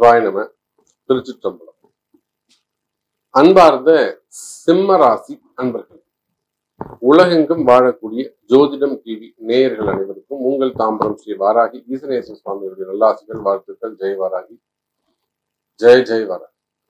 சிவாய நம திருச்சிற்றம்பலம் அன்பார்ந்த சிம்ம ராசி அன்பர்கள் உலகெங்கும் வாழக்கூடிய ஜோதிடம் டிவி நேயர்கள் அனைவருக்கும் உங்கள் தாம்பரம் ஸ்ரீ வாராகி ஈசனேச சுவாமியுடைய நல்லாசிகள் வாழ்த்துக்கள் ஜெய் வாராகி ஜெய் ஜெய் வாராகி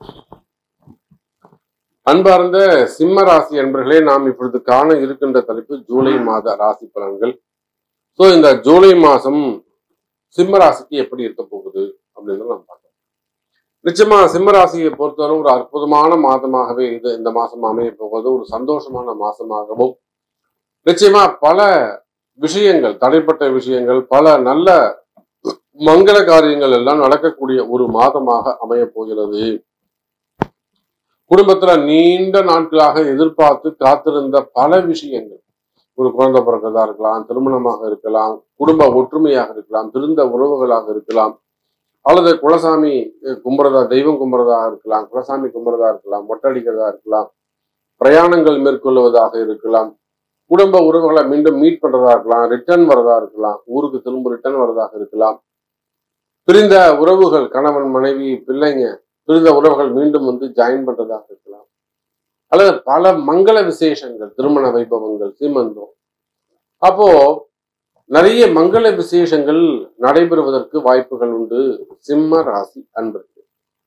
அன்பார்ந்த சிம்ம ராசி அன்பர்களே நாம் இப்பொழுது காண இருக்கின்ற தலைப்பு ஜூலை மாத ராசி பலன்கள் ஸோ இந்த ஜூலை மாசம் சிம்ம ராசிக்கு எப்படி இருக்க போகுது அப்படின்னு நம்ம பார்க்கலாம் நிச்சயமா சிம்ம ராசியை பொறுத்தவரை ஒரு அற்புதமான மாதமாகவே இது இந்த மாசம் அமைய போவது ஒரு சந்தோஷமான மாசமாகவும் நிச்சயமா பல விஷயங்கள் தடைப்பட்ட விஷயங்கள் பல நல்ல மங்கள காரியங்கள் எல்லாம் நடக்கக்கூடிய ஒரு மாதமாக அமைய போகிறது குடும்பத்துல நீண்ட நாட்களாக எதிர்பார்த்து காத்திருந்த பல விஷயங்கள் ஒரு குழந்தை பிறக்கிறதா இருக்கலாம் திருமணமாக இருக்கலாம் குடும்ப ஒற்றுமையாக இருக்கலாம் பிரிந்த உறவுகளாக இருக்கலாம் அல்லது குலசாமி அஹ், கும்புறதா தெய்வம் கும்புறதா இருக்கலாம் குலசாமி கும்புறதா இருக்கலாம் மொட்டடிக்கிறதா இருக்கலாம் பிரயாணங்கள் மேற்கொள்வதாக இருக்கலாம் குடும்ப உறவுகளை மீண்டும் மீட் பண்றதா இருக்கலாம் ரிட்டர்ன் வரதா இருக்கலாம் ஊருக்கு திரும்ப ரிட்டர்ன் வரதாக இருக்கலாம் பிரிந்த உறவுகள் கணவன் மனைவி பிள்ளைங்க பிரிந்த உறவுகள் மீண்டும் வந்து ஜாயின் பண்றதாக இருக்கலாம் அல்லது பல மங்கள விசேஷங்கள் திருமண வைபவங்கள் சீமந்தம் அப்போ நிறைய மங்கள விசேஷங்கள் நடைபெறுவதற்கு வாய்ப்புகள் உண்டு சிம்ம ராசி அன்பருக்கு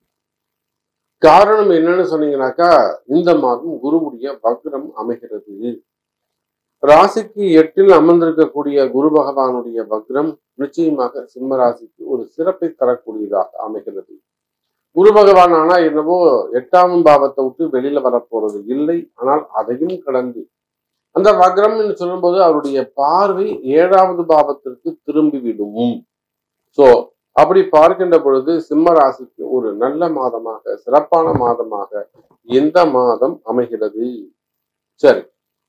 காரணம் என்னன்னு சொன்னீங்கன்னாக்கா இந்த மாதம் குருவுடைய வக்ரம் அமைகிறது ராசிக்கு எட்டில் அமர்ந்திருக்கக்கூடிய குரு பகவானுடைய வக்ரம் நிச்சயமாக சிம்ம ராசிக்கு ஒரு சிறப்பை தரக்கூடியதாக அமைகிறது குரு பகவான் ஆனா என்னவோ எட்டாம் பாவத்தை விட்டு வெளியில வரப்போறது இல்லை ஆனால் அதையும் கடந்து அந்த வக்ரம் என்று சொல்லும்போது அவருடைய பார்வை ஏழாவது பாவத்திற்கு திரும்பிவிடும் சோ அப்படி பார்க்கின்ற பொழுது சிம்ம ராசிக்கு ஒரு நல்ல மாதமாக சிறப்பான மாதமாக இந்த மாதம் அமைகிறது சரி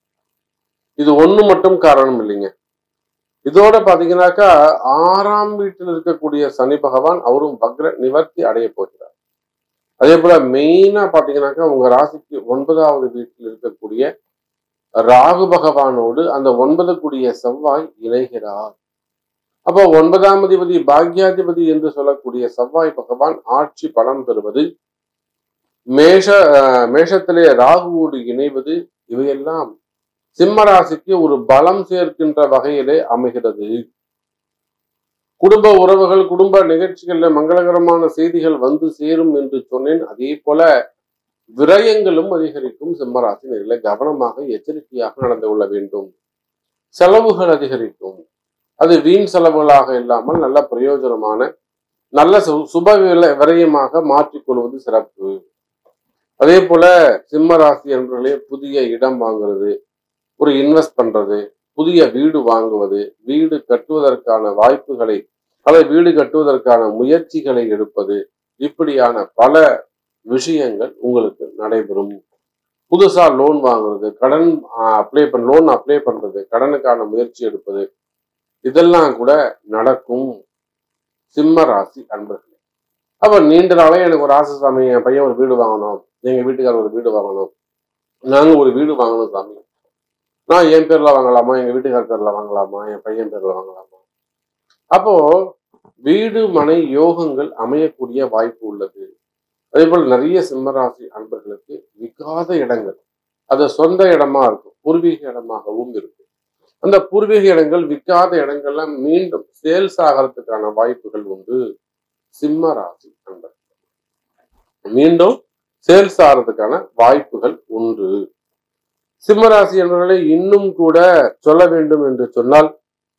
இது ஒண்ணு மட்டும் காரணம் இல்லைங்க இதோட பாத்தீங்கன்னாக்கா ஆறாம் வீட்டில் இருக்கக்கூடிய சனி பகவான் அவரும் வக்ர நிவர்த்தி அடைய போகிறார் அதே போல மெயினா பாத்தீங்கன்னாக்கா உங்க ராசிக்கு ஒன்பதாவது வீட்டில் இருக்கக்கூடிய ராகு பகவானோடு அந்த ஒன்பது கூடிய செவ்வாய் இணைகிறார் அப்போ ஒன்பதாம் அதிபதி பாக்யாதிபதி என்று சொல்லக்கூடிய செவ்வாய் பகவான் ஆட்சி பலம் பெறுவது மேஷ அஹ், மேஷத்திலே ராகுவோடு இணைவது இவையெல்லாம் சிம்ம ராசிக்கு ஒரு பலம் சேர்க்கின்ற வகையிலே அமைகிறது குடும்ப உறவுகள் குடும்ப நிகழ்ச்சிகள்ல மங்களகரமான செய்திகள் வந்து சேரும் என்று சொன்னேன் அதே போல விரயங்களும் அதிகரிக்கும் சிம்மராசி நேரில் கவனமாக எச்சரிக்கையாக நடந்து கொள்ள வேண்டும் செலவுகள் அதிகரிக்கும் அது வீண் செலவுகளாக இல்லாமல் நல்ல பிரயோஜனமான நல்ல சு- சுப வில- விரயமாக மாற்றிக்கொள்வது சிறப்பு அதே போல சிம்ம ராசி என்பவர்களே புதிய இடம் வாங்குறது ஒரு இன்வெஸ்ட் பண்றது புதிய வீடு வாங்குவது வீடு கட்டுவதற்கான வாய்ப்புகளை அல்லது வீடு கட்டுவதற்கான முயற்சிகளை எடுப்பது இப்படியான பல விஷயங்கள் உங்களுக்கு நடைபெறும் புதுசா லோன் வாங்குறது கடன் அப்ளை பண்ண லோன் அப்ளை பண்றது கடனுக்கான முயற்சி எடுப்பது இதெல்லாம் கூட நடக்கும் சிம்ம ராசி அன்பர்களே அப்ப நீண்ட நாளே எனக்கு ஒரு ஆசை சாமி என் பையன் ஒரு வீடு வாங்கணும் எங்க வீட்டுக்காரர் ஒரு வீடு வாங்கணும் நாங்க ஒரு வீடு வாங்கணும் சாமி நான் என் பேர்ல வாங்கலாமா எங்க வீட்டுக்காரர் பேர்ல வாங்கலாமா என் பையன் பேர்ல வாங்கலாமா அப்போ வீடு மனை யோகங்கள் அமையக்கூடிய வாய்ப்பு உள்ளது அதே போல் நிறைய சிம்மராசி அன்பர்களுக்கு விகாத இடங்கள் அது சொந்த இடமா இருக்கும் பூர்வீக இடமாகவும் இருக்கும் அந்த பூர்வீக இடங்கள் விற்காத இடங்கள்லாம் மீண்டும் சேல்ஸ் ஆகிறதுக்கான வாய்ப்புகள் உண்டு சிம்ம ராசி அன்பர்கள் மீண்டும் சேல்ஸ் ஆகிறதுக்கான வாய்ப்புகள் உண்டு சிம்மராசி என்பவர்களை இன்னும் கூட சொல்ல வேண்டும் என்று சொன்னால்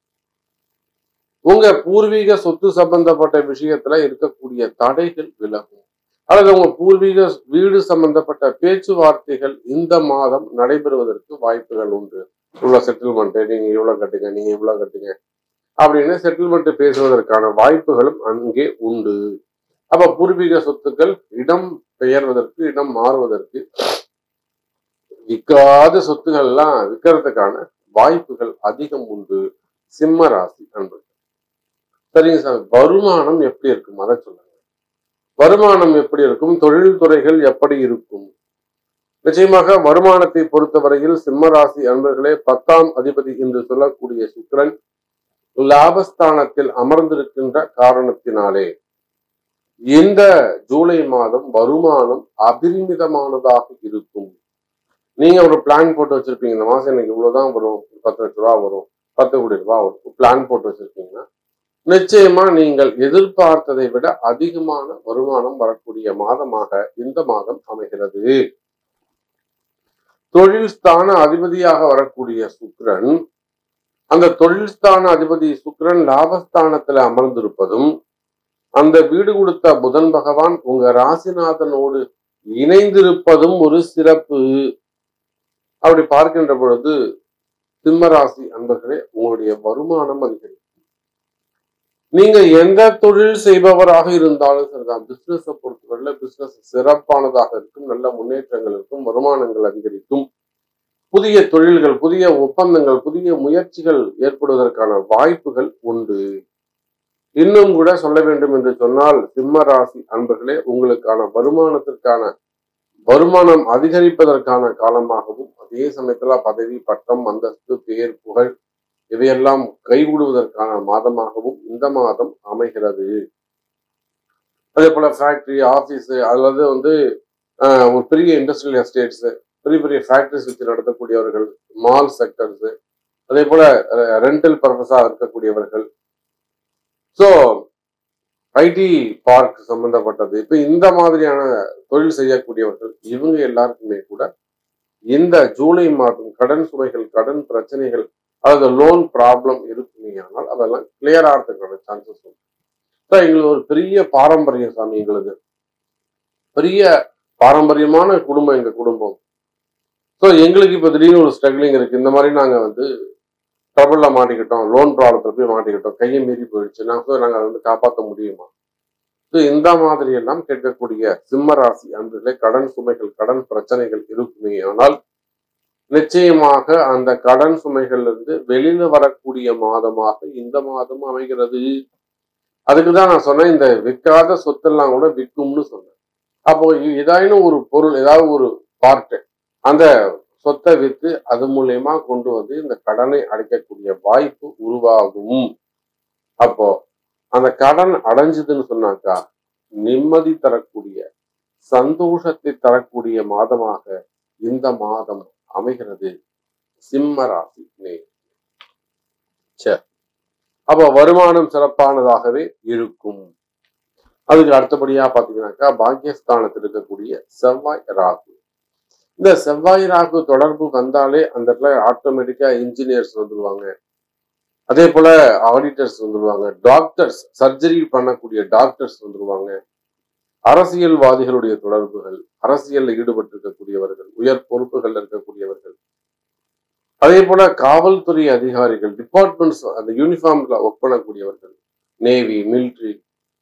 உங்க பூர்வீக சொத்து சம்பந்தப்பட்ட விஷயத்துல இருக்கக்கூடிய தடைகள் விலகும் அல்லது உங்க பூர்வீக வீடு சம்பந்தப்பட்ட பேச்சுவார்த்தைகள் இந்த மாதம் நடைபெறுவதற்கு வாய்ப்புகள் உண்டு இவ்வளவு செட்டில்மெண்ட் நீங்க இவ்வளவு கட்டுங்க நீங்க இவ்வளவு கட்டுங்க அப்படின்னு செட்டில்மெண்ட் பேசுவதற்கான வாய்ப்புகளும் அங்கே உண்டு அப்ப பூர்வீக சொத்துக்கள் இடம் பெயர்வதற்கு இடம் மாறுவதற்கு விற்காத சொத்துக்கள் எல்லாம் விற்கிறதுக்கான வாய்ப்புகள் அதிகம் உண்டு சிம்ம ராசி அன்பர்கள் சரிங்க சார் வருமானம் எப்படி இருக்கும் அதை சொல்லுங்க வருமானம் எப்படி இருக்கும் தொழில்துறைகள் எப்படி இருக்கும் நிச்சயமாக வருமானத்தை பொறுத்தவரையில் சிம்ம ராசி அன்பர்களே பத்தாம் அதிபதி என்று சொல்லக்கூடிய சுக்கிரன் லாபஸ்தானத்தில் அமர்ந்திருக்கின்ற காரணத்தினாலே இந்த ஜூலை மாதம் வருமானம் அபரிமிதமானதாக இருக்கும் நீங்க ஒரு பிளான் போட்டு வச்சிருப்பீங்க இந்த மாசம் எனக்கு இவ்வளவுதான் வரும் பத்து லட்ச ரூபா வரும் பத்து கோடி ரூபாய் வரும் பிளான் போட்டு வச்சிருக்கீங்கன்னா நிச்சயமா நீங்கள் எதிர்பார்த்ததை விட அதிகமான வருமானம் வரக்கூடிய மாதமாக இந்த மாதம் அமைகிறது தொழில் ஸ்தான அதிபதியாக வரக்கூடிய சுக்கிரன் அந்த தொழில் ஸ்தான அதிபதி சுக்கிரன் லாபஸ்தானத்துல அமர்ந்திருப்பதும் அந்த வீடு கொடுத்த புதன் பகவான் உங்க ராசிநாதனோடு இணைந்திருப்பதும் ஒரு சிறப்பு அப்படி பார்க்கின்ற பொழுது சிம்மராசி அன்பர்களே உங்களுடைய வருமானம் அதிகரிக்கும் நீங்க எந்த தொழில் செய்பவராக இருந்தாலும் சரிதான் பிசினஸ் பொறுத்தவரையில பிசினஸ் சிறப்பானதாக இருக்கும் நல்ல முன்னேற்றங்கள் இருக்கும் வருமானங்கள் அதிகரிக்கும் புதிய தொழில்கள் புதிய ஒப்பந்தங்கள் புதிய முயற்சிகள் ஏற்படுவதற்கான வாய்ப்புகள் உண்டு இன்னும் கூட சொல்ல வேண்டும் என்று சொன்னால் சிம்ம ராசி அன்பர்களே உங்களுக்கான வருமானத்திற்கான வருமானம் அதிகரிப்பதற்கான காலமாகவும் அதே சமயத்துல பதவி பட்டம் அந்தஸ்து பேர் புகழ் இவையெல்லாம் கைகூடுவதற்கான மாதமாகவும் இந்த மாதம் அமைகிறது அதே போல ஃபேக்டரி ஆபீஸ் அல்லது வந்து ஆஹ், ஒரு பெரிய இண்டஸ்ட்ரியல் எஸ்டேட்ஸ் பெரிய பெரிய ஃபேக்டரிஸ் வச்சு நடத்தக்கூடியவர்கள் மால் செக்டர்ஸ் அதே போல ரெண்டல் பர்பஸா இருக்கக்கூடியவர்கள் ஸோ ஐடி பார்க் சம்பந்தப்பட்டது இப்ப இந்த மாதிரியான தொழில் செய்யக்கூடியவர்கள் இவங்க எல்லாருக்குமே கூட இந்த ஜூலை மாதம் கடன் சுமைகள் கடன் பிரச்சனைகள் அதாவது லோன் ப்ராப்ளம் இருக்குமே ஆனால் அதெல்லாம் கிளியர் ஆகிறதுக்கான சான்சஸ் உண்டு So, எங்களுக்கு ஒரு பெரிய பாரம்பரியம் சாமி எங்களுக்கு பெரிய பாரம்பரியமான குடும்பம் எங்க குடும்பம் ஸோ எங்களுக்கு இப்போ திடீர்னு ஒரு ஸ்ட்ரகிளிங் இருக்கு இந்த மாதிரி நாங்க வந்து ட்ரபிள்ல மாட்டிக்கிட்டோம் லோன் ப்ராப்ளத்தில் போய் மாட்டிக்கிட்டோம் கையை மீறி போயிடுச்சு நாங்கள் நாங்கள் அதை வந்து காப்பாற்ற முடியுமா ஸோ இந்த மாதிரி எல்லாம் கேட்கக்கூடிய சிம்ம ராசி அன்பர்களே கடன் சுமைகள் கடன் பிரச்சனைகள் இருக்குமே ஆனால் நிச்சயமாக அந்த கடன் சுமைகள்ல இருந்து வெளியில வரக்கூடிய மாதமாக இந்த மாதம் அமைகிறது அதுக்கு தான் நான் சொன்னேன் இந்த விற்காத சொத்தெல்லாம் கூட விற்கும்னு சொன்னேன் அப்போ இ- ஏதாயினும் ஒரு பொருள் ஏதாவது ஒரு பார்ட்டு அந்த சொத்தை விற்று அது மூலயமா கொண்டு வந்து இந்த கடனை அடைக்கக்கூடிய வாய்ப்பு உருவாகும் அப்போ அந்த கடன் அடைஞ்சதுன்னு சொன்னாக்கா நிம்மதி தரக்கூடிய சந்தோஷத்தை தரக்கூடிய மாதமாக இந்த மாதம் அமைகிறது சிம்ம ராசி நேயர்களே. சரி அப்போ வருமானம் சிறப்பானதாகவே இருக்கும் அதுக்கு அடுத்தபடியா பாத்தீங்கன்னாக்கா பாக்கியஸ்தானத்தில் இருக்கக்கூடிய செவ்வாய் ராகு இந்த செவ்வாய் ராகு தொடர்பு வந்தாலே அந்த இடத்துல ஆட்டோமேட்டிக்கா இன்ஜினியர்ஸ் வந்துருவாங்க அதே போல ஆடிட்டர்ஸ் வந்துருவாங்க டாக்டர்ஸ் சர்ஜரி பண்ணக்கூடிய டாக்டர்ஸ் வந்துருவாங்க அரசியல்வாதிகளுடைய தொடர்புகள் அரசியல்ல ஈடுபட்டிருக்கக்கூடியவர்கள் உயர் பொறுப்புகள் இருக்கக்கூடியவர்கள் அதே போல காவல்துறை அதிகாரிகள் டிபார்ட்மெண்ட்ஸ் அந்த யூனிஃபார்ம்ல ஒர்க் பண்ணக்கூடியவர்கள் நேவி மிலிட்ரி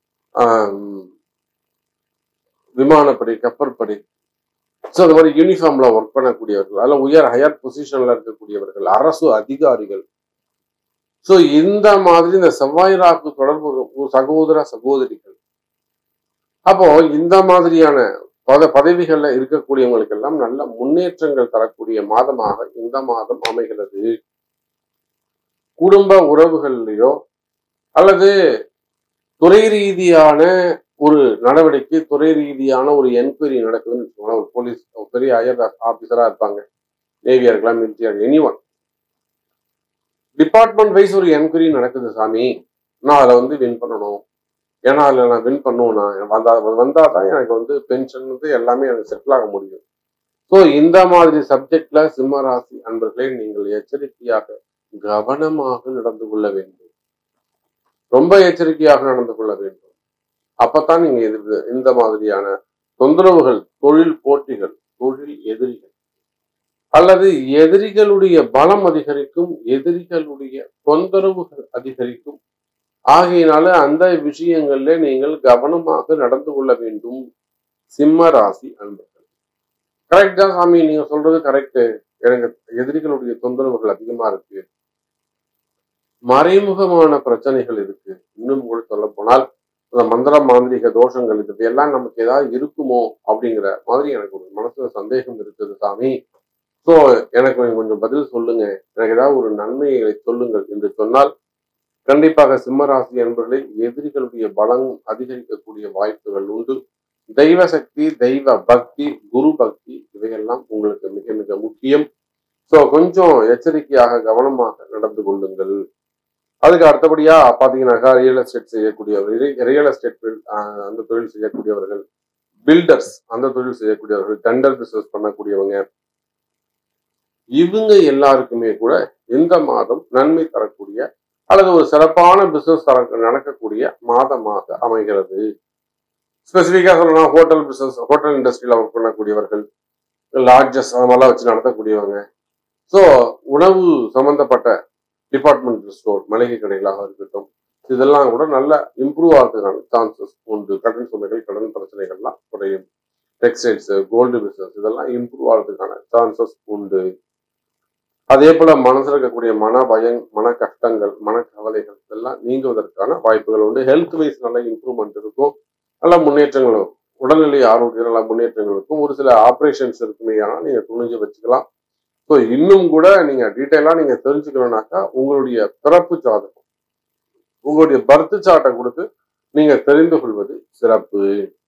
விமானப்படை கப்பற்படை ஸோ அந்த மாதிரி யூனிஃபார்ம்ல ஒர்க் பண்ணக்கூடியவர்கள் அதில் உயர் ஹையர் பொசிஷன்ல இருக்கக்கூடியவர்கள் அரசு அதிகாரிகள் ஸோ இந்த மாதிரி இந்த செவ்வாய் ராக்கு தொடர்பு ஒரு சகோதர சகோதரிகள் அப்போ இந்த மாதிரியான பத பதவிகள்ல இருக்கக்கூடியவங்களுக்கு எல்லாம் நல்ல முன்னேற்றங்கள் தரக்கூடிய மாதமாக இந்த மாதம் அமைகிறது குடும்ப உறவுகள்லயோ அல்லது துறை ரீதியான ஒரு நடவடிக்கை துறை ரீதியான ஒரு என்கொயரி நடக்குதுன்னு வச்சுக்கோங்களேன் ஒரு போலீஸ் ஒரு பெரிய ஹையர் ஆபீசரா இருப்பாங்க நேவியா இருக்கலாம் மிலிட்டரியா எனி ஒன் டிபார்ட்மெண்ட் வைஸ் ஒரு என்கொயரி நடக்குது சாமி நான் அதில் வந்து வின் பண்ணணும் ஏன்னா அதில் நான் வின் பண்ணுவேன் நான் வந்தா வந்தால் தான் எனக்கு வந்து பென்ஷன் வந்து எல்லாமே எனக்கு செட்டில் ஆக முடியும் ஸோ இந்த மாதிரி சப்ஜெக்ட்ல சிம்ம ராசி அன்பர்களை நீங்கள் எச்சரிக்கையாக கவனமாக நடந்து கொள்ள வேண்டும் ரொம்ப எச்சரிக்கையாக நடந்து கொள்ள வேண்டும் அப்பதான் நீங்க இது இந்த மாதிரியான தொந்தரவுகள் தொழில் போட்டிகள் தொழில் எதிரிகள் அல்லது எதிரிகளுடைய பலம் அதிகரிக்கும் எதிரிகளுடைய தொந்தரவுகள் அதிகரிக்கும் ஆகையினால அந்த விஷயங்கள்ல நீங்கள் கவனமாக நடந்து கொள்ள வேண்டும் சிம்ம ராசி அன்பர்கள் கரெக்ட் தான் சாமி நீங்க சொல்றது கரெக்ட் எனக்கு எதிரிகளுடைய தொந்தரவுகள் அதிகமா இருக்கு மறைமுகமான பிரச்சனைகள் இருக்கு இன்னும் கூட சொல்ல போனால் இந்த மந்திர மாந்திரிக தோஷங்கள் இது எல்லாம் நமக்கு ஏதாவது இருக்குமோ அப்படிங்கிற மாதிரி எனக்கு ஒரு மனசுல சந்தேகம் இருக்குது சாமி ஸோ எனக்கு நீங்க கொஞ்சம் பதில் சொல்லுங்க எனக்கு ஏதாவது ஒரு நன்மைகளை சொல்லுங்கள் என்று சொன்னால் கண்டிப்பாக சிம்மராசி என்பவர்களை எதிரிகளுடைய பலம் அதிகரிக்கக்கூடிய வாய்ப்புகள் உண்டு தெய்வ சக்தி தெய்வ பக்தி குரு பக்தி இவையெல்லாம் உங்களுக்கு மிக மிக முக்கியம் ஸோ கொஞ்சம் எச்சரிக்கையாக கவனமாக நடந்து கொள்ளுங்கள் அதுக்கு அடுத்தபடியா பாத்தீங்கன்னாக்கா ரியல் எஸ்டேட் செய்யக்கூடியவர்கள் ரியல் எஸ்டேட் அந்த தொழில் செய்யக்கூடியவர்கள் பில்டர்ஸ் அந்த தொழில் செய்யக்கூடியவர்கள் டெண்டர் பிசினஸ் பண்ணக்கூடியவங்க இவங்க எல்லாருக்குமே கூட இந்த மாதம் நன்மை தரக்கூடிய அல்லது ஒரு சிறப்பான பிசினஸ் தர நடக்கக்கூடிய மாதமாக அமைகிறது ஸ்பெசிஃபிக்கா சொல்லணும் ஹோட்டல் பிசினஸ் ஹோட்டல் இண்டஸ்ட்ரியில ஒர்க் பண்ணக்கூடியவர்கள் லாட்ஜஸ் அது மாதிரிலாம் வச்சு நடத்தக்கூடியவங்க ஸோ உணவு சம்பந்தப்பட்ட டிபார்ட்மெண்டல் ஸ்டோர் மளிகை கடைகளாக இருக்கட்டும் இதெல்லாம் கூட நல்ல இம்ப்ரூவ் ஆகிறதுக்கான சான்சஸ் உண்டு கடன் சுமைகள் கடன் பிரச்சனைகள்லாம் குறையும் டெக்ஸ்டைல்ஸ் கோல்டு பிசினஸ் இதெல்லாம் இம்ப்ரூவ் ஆகிறதுக்கான சான்சஸ் உண்டு அதே போல மனசுல இருக்கக்கூடிய மன பயம் மன கஷ்டங்கள் மன கவலைகள் இதெல்லாம் நீங்குவதற்கான வாய்ப்புகள் உண்டு ஹெல்த் வைஸ் நல்ல இம்ப்ரூவ்மெண்ட் இருக்கும் நல்ல முன்னேற்றங்களும் உடல்நிலை ஆரோக்கிய நல்ல முன்னேற்றங்களுக்கும் ஒரு சில ஆப்ரேஷன்ஸ் இருக்குமே ஆனால் நீங்க துணிஞ்சு வச்சுக்கலாம் ஸோ இன்னும் கூட நீங்க டீட்டெயிலா நீங்க தெரிஞ்சுக்கணும்னாக்கா உங்களுடைய பிறப்பு ஜாதகம் உங்களுடைய பர்த் சார்ட்டை கொடுத்து நீங்க தெரிந்து கொள்வது சிறப்பு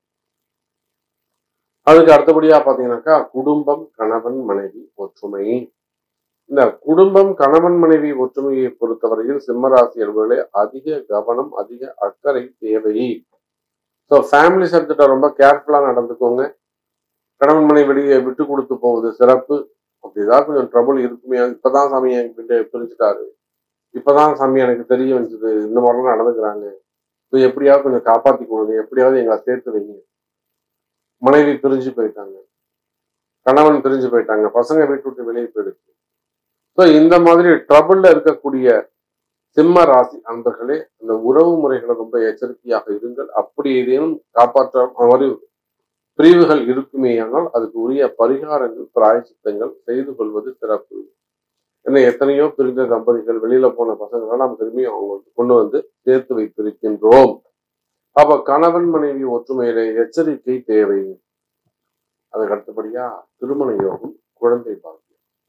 அதுக்கு அடுத்தபடியா பாத்தீங்கன்னாக்கா குடும்பம் கணவன் மனைவி ஒற்றுமை இந்த குடும்பம் கணவன் மனைவி ஒற்றுமையை பொறுத்தவரையில் சிம்மராசி என்பவர்களே அதிக கவனம் அதிக அக்கறை தேவை ஸோ ஃபேமிலி சப்ஜெக்டை ரொம்ப கேர்ஃபுல்லா நடந்துக்கோங்க கணவன் மனைவி வெளியே விட்டு கொடுத்து போவது சிறப்பு அப்படிதான் கொஞ்சம் ட்ரபுள் இருக்குமே இப்பதான் சாமி என்கிட்ட பிரிஞ்சுட்டாரு இப்பதான் சாமி எனக்கு தெரிய வந்துச்சு இந்த மாதிரிலாம் நடந்துக்கிறாங்க ஸோ எப்படியாவது கொஞ்சம் காப்பாத்தி கொடுங்க எப்படியாவது எங்களை சேர்த்து வைங்க மனைவி பிரிஞ்சு போயிட்டாங்க கணவன் பிரிஞ்சு போயிட்டாங்க பசங்க வீட்டு விட்டு வெளியே போயிடுச்சு ஸோ இந்த மாதிரி ட்ரபிள்ல இருக்கக்கூடிய சிம்ம ராசி அன்பர்களே அந்த உறவு முறைகளை ரொம்ப எச்சரிக்கையாக இருங்கள் அப்படி ஏதேனும் காப்பாற்ற மாதிரி பிரிவுகள் இருக்குமேயானால் அதுக்கு உரிய பரிகாரங்கள் பிராயச்சித்தங்கள் செய்து கொள்வது சிறப்பு என்ன எத்தனையோ பிரிந்த தம்பதிகள் வெளியில போன பசங்களை நாம் திரும்பி அவங்களுக்கு கொண்டு வந்து சேர்த்து வைத்திருக்கின்றோம் அப்ப கணவன் மனைவி ஒற்றுமையிலே எச்சரிக்கை தேவை அதுக்கு அடுத்தபடியா திருமண யோகம் குழந்தை பாக்கியம்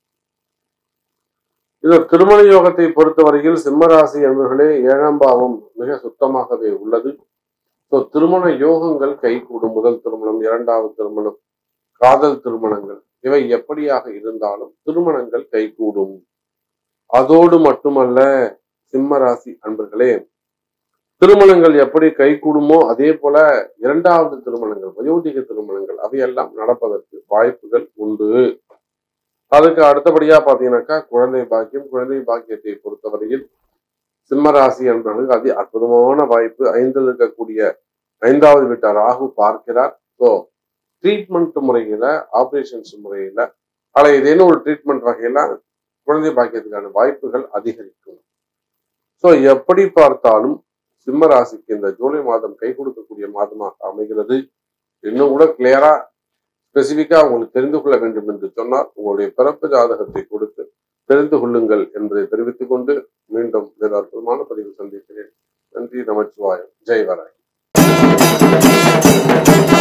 இந்த திருமண யோகத்தை பொறுத்தவரையில் சிம்மராசி என்பவர்களே ஏழாம் பாவம் மிக சுத்தமாகவே உள்ளது ஸோ திருமண யோகங்கள் கைகூடும் முதல் திருமணம் இரண்டாவது திருமணம் காதல் திருமணங்கள் இவை எப்படியாக இருந்தாலும் திருமணங்கள் கைகூடும் அதோடு மட்டுமல்ல சிம்மராசி அன்பர்களே திருமணங்கள் எப்படி கைகூடுமோ அதே போல இரண்டாவது திருமணங்கள் வயோதிக திருமணங்கள் அவையெல்லாம் நடப்பதற்கு வாய்ப்புகள் உண்டு அதுக்கு அடுத்தபடியா பாத்தீங்கன்னாக்கா குழந்தை பாக்கியம் குழந்தை பாக்கியத்தை பொறுத்தவரையில் சிம்மராசி என்பவர்களுக்கு அதி அற்புதமான வாய்ப்பு ஐந்தில் இருக்கக்கூடிய ஐந்தாவது வீட்டார் ராகு பார்க்கிறார் ஸோ ட்ரீட்மெண்ட் முறையில ஆப்ரேஷன்ஸ் முறையில அல்ல ஏதேனும் ஒரு ட்ரீட்மெண்ட் வகையில குழந்தை பாக்கியத்துக்கான வாய்ப்புகள் அதிகரிக்கும் ஸோ எப்படி பார்த்தாலும் சிம்ம ராசிக்கு இந்த ஜூலை மாதம் கை கொடுக்கக்கூடிய மாதமாக அமைகிறது இன்னும் கூட கிளியரா ஸ்பெசிபிக்கா உங்களுக்கு தெரிந்து கொள்ள வேண்டும் என்று சொன்னால் உங்களுடைய பிறப்பு ஜாதகத்தை கொடுத்து தெரிந்து கொள்ளுங்கள் என்பதை தெரிவித்துக் கொண்டு மீண்டும் வேறு அற்புதமான பதிவு சந்திக்கிறேன் நன்றி நமச்சிவாயம் ஜெய் வராய்